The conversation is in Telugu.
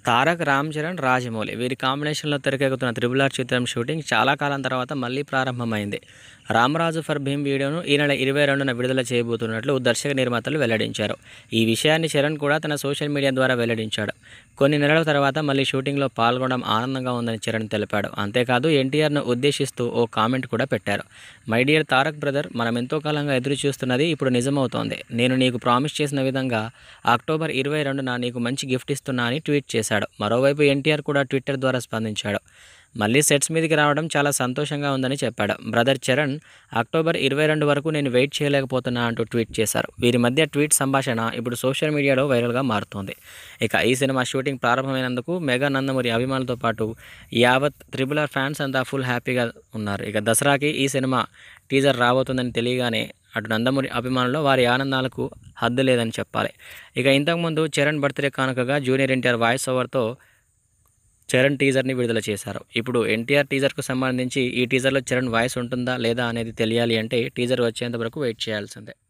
తారక్ రామ్ చరణ్ రాజమౌళి వీరి కాంబినేషన్లో తెరకెక్కుతున్న త్రిబుల్ ఆర్ చిత్రం షూటింగ్ చాలా కాలం తర్వాత మళ్ళీ ప్రారంభమైంది రామరాజు ఫర్ భీమ్ వీడియోను ఈ నెల ఇరవై రెండున విడుదల చేయబోతున్నట్లు దర్శక నిర్మాతలు వెల్లడించారు ఈ విషయాన్ని చరణ్ కూడా తన సోషల్ మీడియా ద్వారా వెల్లడించాడు కొన్ని నెలల తర్వాత మళ్ళీ షూటింగ్లో పాల్గొనడం ఆనందంగా ఉందని చరణ్ తెలిపాడు అంతేకాదు ఎన్టీఆర్ను ఉద్దేశిస్తూ ఓ కామెంట్ కూడా పెట్టారు మై డియర్ తారక్ బ్రదర్ మనం ఎంతో కాలంగా ఎదురు చూస్తున్నది ఇప్పుడు నిజమవుతోంది నేను నీకు ప్రామిస్ చేసిన విధంగా అక్టోబర్ ఇరవై రెండున నీకు మంచి గిఫ్ట్ ఇస్తున్నా అని ట్వీట్ చేశాడు మరోవైపు ఎన్టీఆర్ కూడా ట్విట్టర్ ద్వారా స్పందించాడు మళ్ళీ సెట్స్ మీదకి రావడం చాలా సంతోషంగా ఉందని చెప్పాడు బ్రదర్ చరణ్ అక్టోబర్ ఇరవై రెండు వరకు నేను వెయిట్ చేయలేకపోతున్నా అంటూ ట్వీట్ చేశారు వీరి మధ్య ట్వీట్ సంభాషణ ఇప్పుడు సోషల్ మీడియాలో వైరల్గా మారుతోంది ఇక ఈ సినిమా షూటింగ్ ప్రారంభమైనందుకు మెగా నందమూరి అభిమానులతో పాటు యావత్ త్రిబుల్ ఆర్ ఫ్యాన్స్ అంతా ఫుల్ హ్యాపీగా ఉన్నారు ఇక దసరాకి ఈ సినిమా టీజర్ రాబోతుందని తెలియగానే అటు నందమూరి అభిమానులు వారి ఆనందాలకు హద్దు లేదని చెప్పాలి ఇక ఇంతకుముందు చరణ్ బర్త్డే కానుకగా జూనియర్ ఎన్టీఆర్ వాయిస్ ఓవర్తో చరణ్ టీజర్ని విడుదల చేశారు ఇప్పుడు ఎన్టీఆర్ టీజర్కు సంబంధించి ఈ టీజర్లో చరణ్ వాయిస్ ఉంటుందా లేదా అనేది తెలియాలి అంటే టీజర్ వచ్చేంత వరకు వెయిట్ చేయాల్సిందే